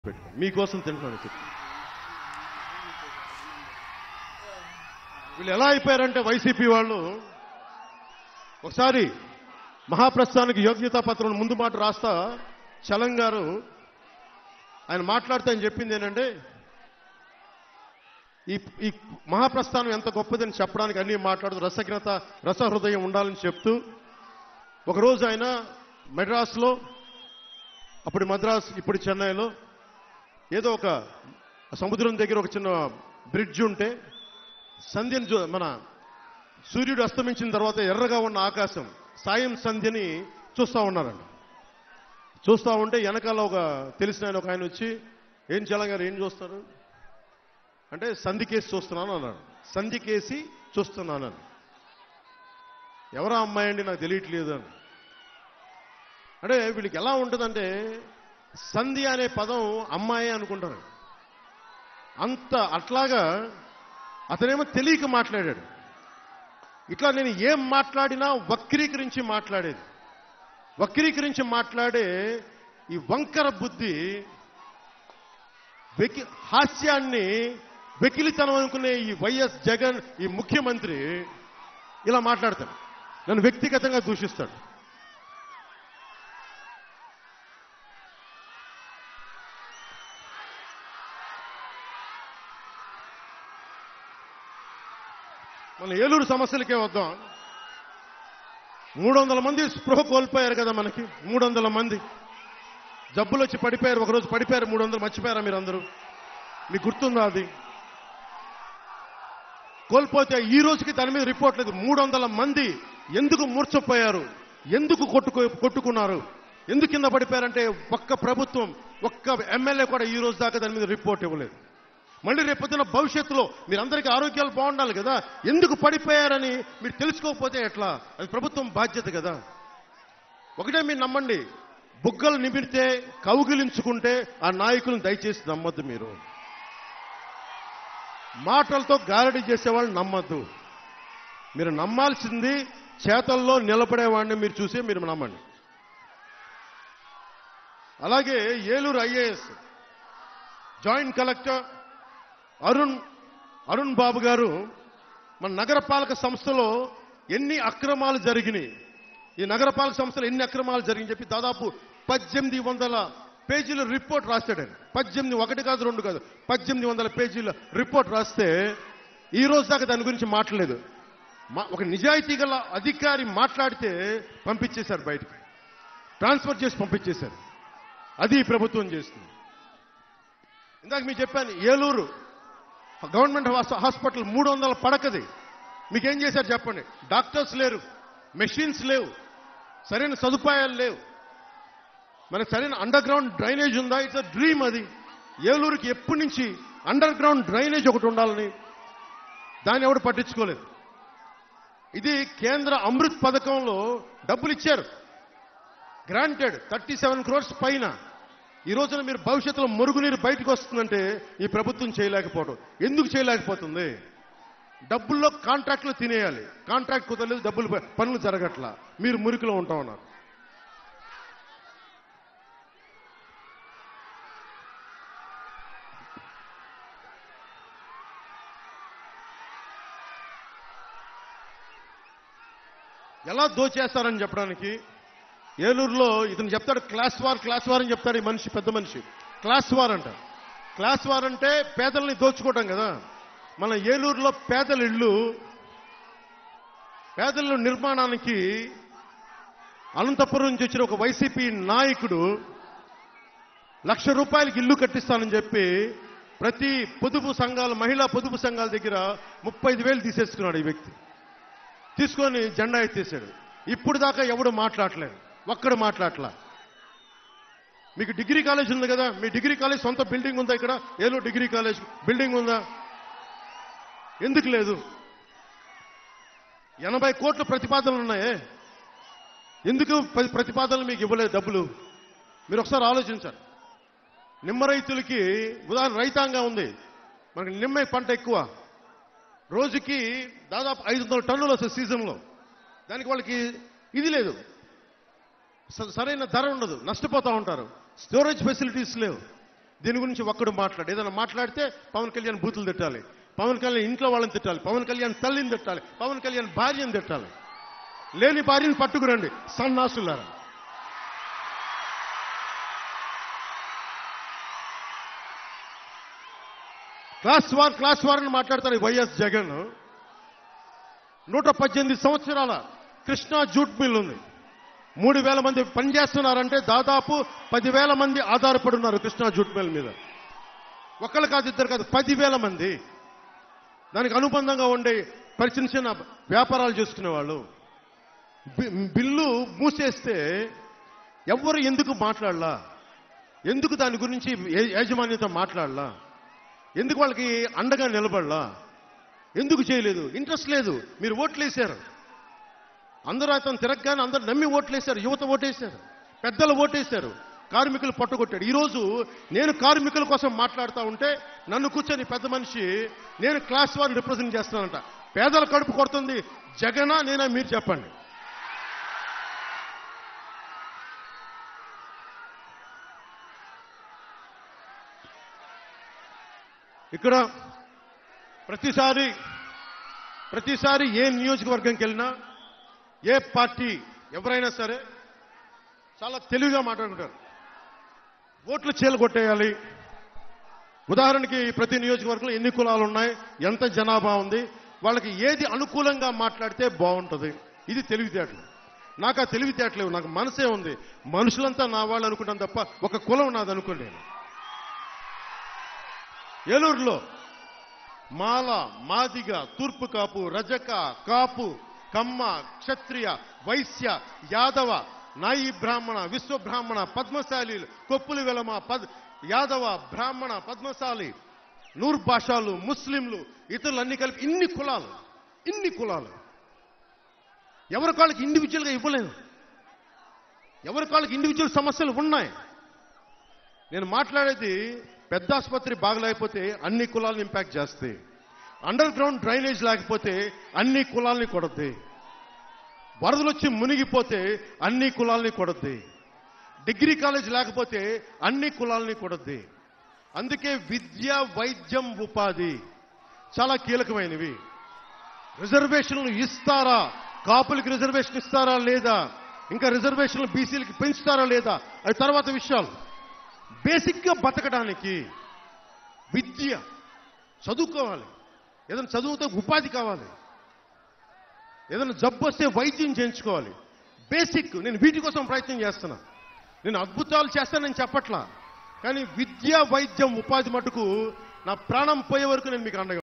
పెట్టుకో మీకోసం తింటున్నాను చెప్పు వీళ్ళు ఎలా అయిపోయారంటే వైసీపీ వాళ్ళు ఒకసారి మహాప్రస్థానికి యోగ్యతా పత్రం ముందు మాట రాస్తా చలం గారు ఆయన మాట్లాడితే ఆయన చెప్పింది ఏంటంటే ఈ ఈ మహాప్రస్థానం ఎంత గొప్పదని చెప్పడానికి అన్ని మాట్లాడుతూ రసజ్ఞత రసహృదయం ఉండాలని చెప్తూ ఒకరోజు ఆయన మెడ్రాస్లో అప్పుడు మద్రాస్ ఇప్పుడు చెన్నైలో ఏదో ఒక సముద్రం దగ్గర ఒక చిన్న బ్రిడ్జ్ ఉంటే సంధ్యని చూ- మన సూర్యుడు అస్తమించిన తర్వాత ఎర్రగా ఉన్న ఆకాశం సాయం సంధ్యని చూస్తా ఉన్నారండి చూస్తా ఉంటే వెనకాల ఒక తెలిసిన ఆయన ఒక ఆయన వచ్చి ఏం చలం గారు ఏం చూస్తారు అంటే సంధికేసి చూస్తున్నాను అన్నాడు సంధికేసి చూస్తున్నాను అని ఎవరా అమ్మాయి అండి నాకు తెలియట్లేదు అని అంటే వీళ్ళకి ఎలా ఉంటుందంటే సంధి అనే పదం అమ్మాయి అనుకుంటారు అంత అట్లాగా అతనేమో తెలియక మాట్లాడాడు ఇట్లా నేను ఏం మాట్లాడినా వక్రీకరించి మాట్లాడేది వక్రీకరించి మాట్లాడే ఈ వంకర బుద్ధి వెకి హాస్యాన్ని వెకిలితనం అనుకునే ఈ వైఎస్ జగన్ ఈ ముఖ్యమంత్రి ఇలా మాట్లాడతాడు నన్ను వ్యక్తిగతంగా దూషిస్తాడు మన ఏలూరు సమస్యలకే వద్దాం మూడు వందల మంది స్పృహ కోల్పోయారు కదా మనకి మూడు వందల మంది జబ్బులు వచ్చి పడిపోయారు ఒకరోజు పడిపోయారు మూడు వందలు మర్చిపోయారా మీరు అందరూ మీకు గుర్తుందా అది కోల్పోతే ఈ రోజుకి దాని మీద రిపోర్ట్ లేదు మూడు వందల మంది ఎందుకు మూర్చపోయారు ఎందుకు కొట్టుకు కొట్టుకున్నారు ఎందుకు కింద పడిపోయారంటే ఒక్క ప్రభుత్వం ఒక్క ఎమ్మెల్యే కూడా ఈ రోజు దాకా దాని మీద రిపోర్ట్ ఇవ్వలేదు మళ్ళీ రేపొద్దున భవిష్యత్తులో మీరందరికీ ఆరోగ్యాలు బాగుండాలి కదా ఎందుకు పడిపోయారని మీరు తెలుసుకోకపోతే ఎట్లా అది ప్రభుత్వం బాధ్యత కదా ఒకటే మీరు నమ్మండి బుగ్గలు నిమిరితే కౌగిలించుకుంటే ఆ నాయకులను దయచేసి నమ్మద్దు మీరు మాటలతో గారడి చేసేవాళ్ళు నమ్మద్దు మీరు నమ్మాల్సింది చేతల్లో నిలబడేవాడిని మీరు చూసి మీరు నమ్మండి అలాగే Eluru IAS joint collector Arun Arun Babu garu మన నగరపాలక సంస్థలో ఎన్ని అక్రమాలు జరిగినాయి ఈ నగరపాలక సంస్థలో ఎన్ని అక్రమాలు జరిగినాయి చెప్పి దాదాపు పద్దెనిమిది వందల పేజీల రిపోర్ట్ రాశాడండి పద్దెనిమిది ఒకటి కాదు రెండు కాదు పద్దెనిమిది వందల పేజీల రిపోర్ట్ రాస్తే ఈ రోజు దాకా దాని గురించి మాట్లాడలేదు మా- ఒక నిజాయితీ గల అధికారి మాట్లాడితే పంపించేశారు బయటికి ట్రాన్స్ఫర్ చేసి పంపించేశారు అది ఈ ప్రభుత్వం చేస్తుంది ఇందాక మీకు చెప్పాను ఏలూరు గవర్నమెంట్ హాస్- హాస్పిటల్ మూడు వందల పడకది మీకేం చేశారు చెప్పండి డాక్టర్స్ లేరు మెషిన్స్ లేవు సరైన సదుపాయాలు లేవు మనకు సరైన అండర్ గ్రౌండ్ డ్రైనేజ్ ఉందా ఇట్స్ డ్రీమ్ అది ఏలూరుకి ఎప్పటి నుంచి అండర్ గ్రౌండ్ డ్రైనేజ్ ఒకటి ఉండాలని దాన్ని ఎవడు పట్టించుకోలేదు ఇది కేంద్ర అమృత్ పథకంలో డబ్బులు ఇచ్చారు గ్రాంటెడ్ థర్టీ సెవెన్ క్రోర్స్ పైన ఈ రోజున మీరు భవిష్యత్తులో మురుగునీరు బయటకు వస్తుందంటే ఈ ప్రభుత్వం చేయలేకపోవడం ఎందుకు చేయలేకపోతుంది డబ్బుల్లో కాంట్రాక్ట్లు తినేయాలి కాంట్రాక్ట్ కుదరలేదు డబ్బులు ప- పనులు జరగట్లా మీరు మురికిలో ఉంటా ఉన్నారు ఎలా దోచేస్తారని చెప్పడానికి ఏలూరులో ఇతను చెప్తాడు క్లాస్ వార్ క్లాస్ వార్ అని చెప్తాడు ఈ మనిషి పెద్ద మనిషి క్లాస్ వార్ అంట క్లాస్ వార్ అంటే పేదల్ని దోచుకోవటం కదా మన ఏలూరులో పేదల ఇళ్ళు పేదల నిర్మాణానికి అనంతపురం నుంచి వచ్చిన ఒక వైసీపీ నాయకుడు లక్ష రూపాయలకి ఇల్లు కట్టిస్తానని చెప్పి ప్రతి పొదుపు సంఘాల మహిళా పొదుపు సంఘాల దగ్గర ముప్పై ఐదు వేలు తీసేసుకున్నాడు ఈ వ్యక్తి తీసుకొని జెండా ఎత్తేసాడు ఇప్పుడు దాకా ఎవడు మాట్లాడలేదు ఒక్కడు మాట్లాడలా మీకు డిగ్రీ కాలేజ్ ఉంది కదా మీ డిగ్రీ కాలేజ్ సొంత బిల్డింగ్ ఉందా ఇక్కడ ఏలో డిగ్రీ కాలేజ్ బిల్డింగ్ ఉందా ఎందుకు లేదు ఎనభై కోట్ల ప్రతిపాదనలు ఉన్నాయే ఎందుకు ప్ర- ప్రతిపాదనలు మీకు ఇవ్వలేదు డబ్బులు మీరు ఒకసారి ఆలోచించాలి నిమ్మ రైతులకి ఉదాహరణ రైతాంగం ఉంది మనకి నిమ్మ పంట ఎక్కువ రోజుకి దాదాపు ఐదు వందల టన్నులు వస్తాయి సీజన్లో దానికి వాళ్ళకి ఇది లేదు స- సరైన ధర ఉండదు నష్టపోతూ ఉంటారు స్టోరేజ్ ఫెసిలిటీస్ లేవు దీని గురించి ఒక్కడు మాట్లాడు ఏదైనా మాట్లాడితే పవన్ కళ్యాణ్ బూతులు తిట్టాలి పవన్ కళ్యాణ్ ఇంట్లో వాళ్ళని తిట్టాలి పవన్ కళ్యాణ్ తల్లిని తిట్టాలి పవన్ కళ్యాణ్ భార్యను తిట్టాలి లేని భార్యను పట్టుకురండి సన్నాసులారా క్లాస్ వార్ క్లాస్ వార్ అని మాట్లాడతారు ఈ వైఎస్ జగన్ నూట పద్దెనిమిది సంవత్సరాల కృష్ణా జూట్ మిల్ ఉంది మూడు వేల మంది పనిచేస్తున్నారంటే దాదాపు పదివేల మంది ఆధారపడి ఉన్నారు కృష్ణా జూట్ మిల్ మీద ఒకళ్ళు కాదు ఇద్దరు కాదు పదివేల మంది దానికి అనుబంధంగా ఉండే పరి చిన్న చిన్న వ్యాపారాలు చేసుకునే వాళ్ళు బి- బిల్లు మూసేస్తే ఎవ్వరు ఎందుకు మాట్లాడలా ఎందుకు దాని గురించి యా- యాజమాన్యత మాట్లాడలా ఎందుకు వాళ్ళకి అండగా నిలబడలా ఎందుకు చేయలేదు ఇంట్రెస్ట్ లేదు మీరు ఓట్లేశారు అందరూ అతను తిరగగానే అందరూ నమ్మి ఓట్లేశారు యువత ఓటేశారు పెద్దలు ఓటేశారు కార్మికులు పట్టుకొట్టాడు ఈరోజు నేను కార్మికుల కోసం మాట్లాడుతూ ఉంటే నన్ను కూర్చొని పెద్ద మనిషి నేను క్లాస్ వారిని రిప్రజెంట్ చేస్తానంట పేదల కడుపు కొడుతుంది జగనా నేనా మీరు చెప్పండి ఇక్కడ ప్రతిసారి ప్రతిసారి ఏ నియోజకవర్గంకి వెళ్ళినా ఏ పార్టీ ఎవరైనా సరే చాలా తెలివిగా మాట్లాడుకుంటారు ఓట్లు చీల కొట్టేయాలి ఉదాహరణకి ప్రతి నియోజకవర్గంలో ఎన్ని కులాలు ఉన్నాయి ఎంత జనాభా ఉంది వాళ్ళకి ఏది అనుకూలంగా మాట్లాడితే బాగుంటుంది ఇది తెలివితేటలు నాకు ఆ తెలివితేటలేవు నాకు మనసే ఉంది మనుషులంతా నా వాళ్ళు అనుకుంటాను తప్ప ఒక కులం నాది అనుకోలేను ఏలూరులో మాల మాదిగ తూర్పు కాపు రజక కాపు కమ్మ క్షత్రియ వైశ్య యాదవ నాయి బ్రాహ్మణ విశ్వ బ్రాహ్మణ పద్మశాలీలు కొప్పులు వెలమ పద్ యాదవ బ్రాహ్మణ పద్మశాలి నూర్ భాషాలు ముస్లింలు ఇతరులు అన్ని కలిపి ఇన్ని కులాలు ఇన్ని కులాలు ఎవరి కాళ్ళకి ఇండివిజువల్గా ఇవ్వలేను ఎవరి కాళ్ళకి ఇండివిజువల్ సమస్యలు ఉన్నాయి నేను మాట్లాడేది పెద్ద ఆసుపత్రి బాగలేకపోతే అన్ని కులాలను ఇంపాక్ట్ చేస్తాయి అండర్ గ్రౌండ్ డ్రైనేజ్ లేకపోతే అన్ని కులాల్ని కొడద్ది వరదలు వచ్చి మునిగిపోతే అన్ని కులాల్ని కొడద్ది డిగ్రీ కాలేజ్ లేకపోతే అన్ని కులాల్ని కొడద్ది అందుకే విద్య వైద్యం ఉపాధి చాలా కీలకమైనవి రిజర్వేషన్లు ఇస్తారా కాపులకి రిజర్వేషన్ ఇస్తారా లేదా ఇంకా రిజర్వేషన్లు బీసీలకి పెంచుతారా లేదా అది తర్వాత విషయాలు బేసిక్గా బతకడానికి విద్య చదువుకోవాలి ఏదైనా చదువుతే ఉపాధి కావాలి ఏదైనా జబ్బు వస్తే వైద్యం చేయించుకోవాలి బేసిక్ నేను వీటి కోసం ప్రయత్నం చేస్తున్నా నేను అద్భుతాలు చేస్తానని చెప్పట్లా కానీ విద్య వైద్యం ఉపాధి మటుకు నా ప్రాణం పోయే వరకు నేను మీకు అండగా